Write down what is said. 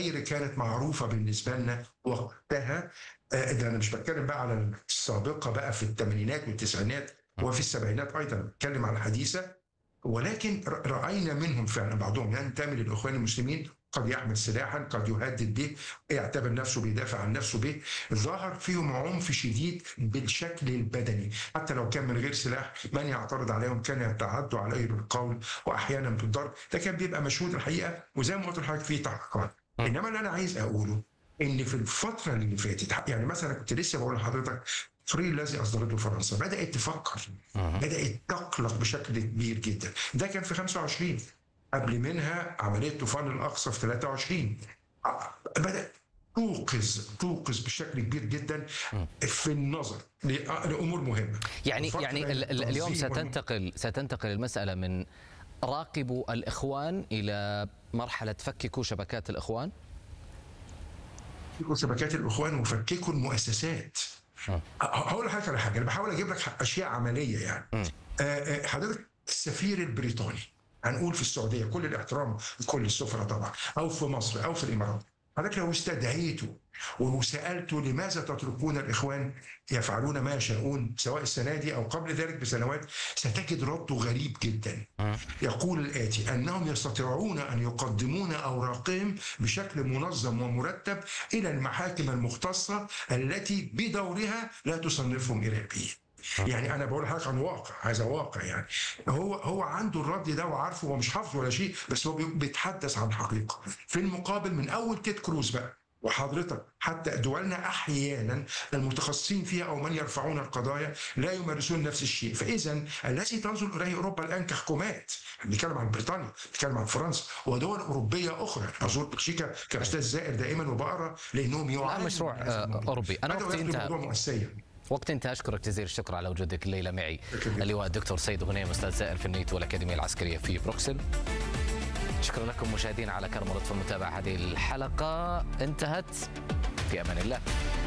غير كانت معروفه بالنسبه لنا وقتها آه، ده انا مش بتكلم بقى على السابقه بقى في الثمانينات والتسعينات وفي السبعينات ايضا بتكلم على الحديثه ولكن ر- راينا منهم فعلا بعضهم ينتمي للاخوان المسلمين قد يحمل سلاحا قد يهدد به يعتبر نفسه بيدافع عن نفسه به ظهر فيهم عنف شديد بالشكل البدني حتى لو كان من غير سلاح من يعترض عليهم كان يتعدوا عليه بالقول واحيانا بالضرب ده كان بيبقى مشهود الحقيقه وزي ما قلت لحضرتك في تحقيقات انما اللي انا عايز اقوله ان في الفتره اللي فاتت يعني مثلا كنت لسه بقول لحضرتك فري الذي اصدرته فرنسا بدات تفكر بدات تقلق بشكل كبير جدا ده كان في 25 قبل منها عمليه طوفان الاقصى في 23 ع- بدات توقظ توقظ بشكل كبير جدا في النظر ل- لامور مهمه يعني الفترة يعني ال- ال- اليوم التنظيم والم- ستنتقل ستنتقل المساله من راقبوا الاخوان الى مرحله فككوا شبكات الاخوان فكوا شبكات الاخوان وفككوا المؤسسات مم. هقول لحضرتك على حاجه انا بحاول اجيب لك اشياء عمليه يعني مم. آه، آه، حضرتك السفير البريطاني هنقول في السعوديه كل الاحترام لكل السفراء طبعا او في مصر او في الامارات حضرتك لو استدعيته وسالته لماذا تتركون الاخوان يفعلون ما يشاءون سواء السنه دي او قبل ذلك بسنوات ستجد رده غريب جدا يقول الآتي أنهم يستطيعون أن يقدمون أوراقهم بشكل منظم ومرتب إلى المحاكم المختصة التي بدورها لا تصنفهم إرهابيين يعني انا بقول لحضرتك عن واقع هذا واقع يعني هو هو عنده الرد ده وعارفه هو مش حافظ ولا شيء بس هو بي- بيتحدث عن حقيقه في المقابل من اول تيد كروز بقى وحضرتك حتى دولنا احيانا المتخصصين فيها او من يرفعون القضايا لا يمارسون نفس الشيء فاذا الذي تنظر اليه اوروبا الان كحكومات بنتكلم عن بريطانيا بنتكلم عن فرنسا ودول اوروبيه اخرى ازور بلجيكا كاستاذ زائر دائما وبقرا لانهم يعانون مشروع، من هذا آه، الموضوع. أوروبي. أنا بدأوا وقتي ياخدوا انتهى. الموضوع مؤسسيا وقت انت اشكرك جزيل الشكر على وجودك الليله معي شكراً. اللواء الدكتور سيد غنيم استاذ زائر في النيتو والاكاديميه العسكريه في بروكسل شكرا لكم مشاهدينا على كرم لطف المتابعه هذه الحلقه انتهت في امان الله